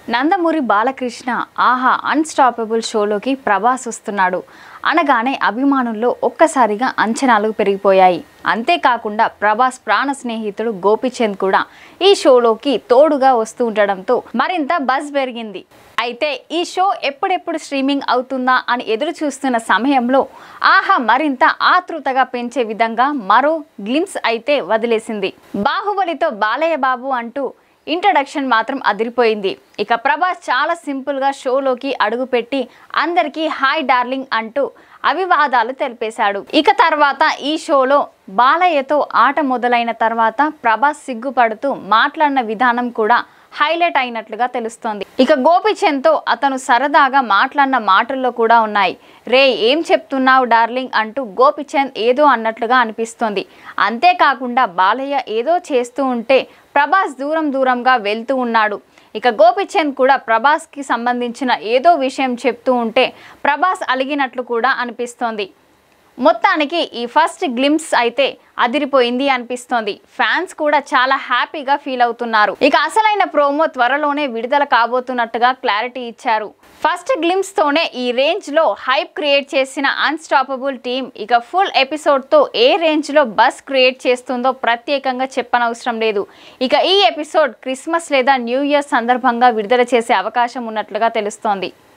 నందమూరి బాలకృష్ణ ఆహా అన్స్టాపబుల్ షోలోకి ప్రభాస్ వస్తున్నాడు అనగానే అభిమానుల్లో ఒక్కసారిగా అంచనాలు పెరిగిపోయాయి అంతేకాకుండా ప్రభాస్ ప్రాణ స్నేహితుడు గోపిచంద్ కూడా ఈ షోలోకి తోడుగా వస్తూ ఉండడంతో మరింత బజ్ పెరిగింది అయితే ఈ షో ఎప్పుడెప్పుడు స్ట్రీమింగ్ అవుతుందా అని ఎదురు చూస్తున్న సమయంలో ఆహా మరింత ఆతృతగా పెంచే విధంగా మరో గ్లిమ్స్ అయితే వదిలేసింది బాహుబలితో బాలయ్య బాబు అంటూ ఇంట్రడక్షన్ మాత్రం అదిరిపోయింది ఇక ప్రభాస్ చాలా సింపుల్గా షోలోకి అడుగుపెట్టి అందరికీ హాయ్ డార్లింగ్ అంటూ అభివాదాలు తెలిపేశాడు ఇక తర్వాత ఈ షోలో బాలయ్యతో ఆట మొదలైన తర్వాత ప్రభాస్ సిగ్గుపడుతూ మాట్లాడిన విధానం కూడా హైలైట్ అయినట్లుగా తెలుస్తోంది ఇక గోపిచంద్తో అతను సరదాగా మాట్లాడిన మాటల్లో కూడా ఉన్నాయి రే ఏం చెప్తున్నావు డార్లింగ్ అంటూ గోపిచంద్ ఏదో అన్నట్లుగా అనిపిస్తోంది అంతేకాకుండా బాలయ్య ఏదో చేస్తూ ఉంటే ప్రభాస్ దూరం దూరంగా వెళ్తూ ఉన్నాడు ఇక గోపిచంద్ కూడా ప్రభాస్కి సంబంధించిన ఏదో విషయం చెప్తూ ఉంటే ప్రభాస్ అలిగినట్లు కూడా అనిపిస్తోంది మొత్తానికి ఈ ఫస్ట్ గ్లిమ్స్ అయితే అదిరిపోయింది అనిపిస్తోంది ఫ్యాన్స్ కూడా చాలా హ్యాపీగా ఫీల్ అవుతున్నారు ఇక అసలైన ప్రోమో త్వరలోనే విడుదల కాబోతున్నట్టుగా క్లారిటీ ఇచ్చారు ఫస్ట్ గ్లిమ్స్ తోనే ఈ రేంజ్ లో హైప్ క్రియేట్ చేసిన అన్స్టాపబుల్ టీమ్ ఇక ఫుల్ ఎపిసోడ్ తో ఏ రేంజ్ లో బస్ క్రియేట్ చేస్తుందో ప్రత్యేకంగా చెప్పనవసరం లేదు ఇక ఈ ఎపిసోడ్ క్రిస్మస్ లేదా న్యూ ఇయర్ సందర్భంగా విడుదల చేసే అవకాశం ఉన్నట్లుగా తెలుస్తోంది